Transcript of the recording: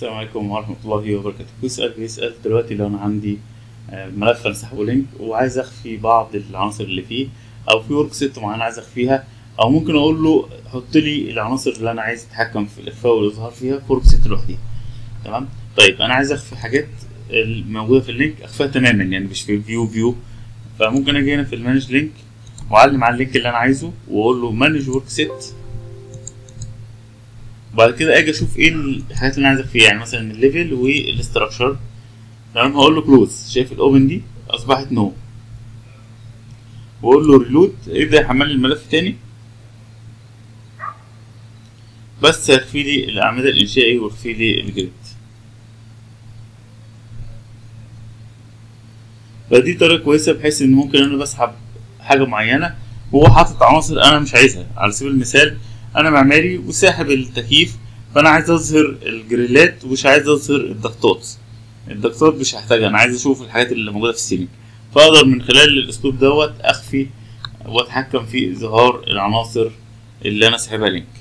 السلام عليكم ورحمة الله وبركاته بيسأل بيسأل دلوقتي لو أنا عندي آه، ملف أنا سحبه لينك وعايز أخفي بعض العناصر اللي فيه أو في ورك سيت معينة عايز أخفيها أو ممكن أقول له حط لي العناصر اللي أنا عايز أتحكم في الإخفاء والإظهار فيها في ورك سيت لوحدها تمام طيب أنا عايز أخفي حاجات الموجودة في اللينك أخفيها تماما يعني مش في فيو فيو فممكن أجي هنا في المانج لينك وأعلم على اللينك اللي أنا عايزه وأقول له مانج ورك سيت وبعد كده اجي اشوف ايه الحاجات اللي انا عايز اخفيها يعني مثلا الليفل والاستراكشر تمام هقول له كلوز شايف الاوبن دي اصبحت نو واقول له ريلود يبدا يحمل لي الملف تاني بس هيخفي لي الاعمده الانشائي ويخفي لي الجريد فدي طريقه كويسه بحيث ان ممكن انا بسحب حاجه معينه وهو حاطط عناصر انا مش عايزها على سبيل المثال انا معماري وساحب التكييف فانا عايز اظهر الجريلات ومش عايز اظهر الضغطات الضغطات مش هحتاجها انا عايز اشوف الحاجات اللي موجوده في السيلينج فاقدر من خلال الاسلوب دوت اخفي واتحكم في اظهار العناصر اللي انا ساحبها لينك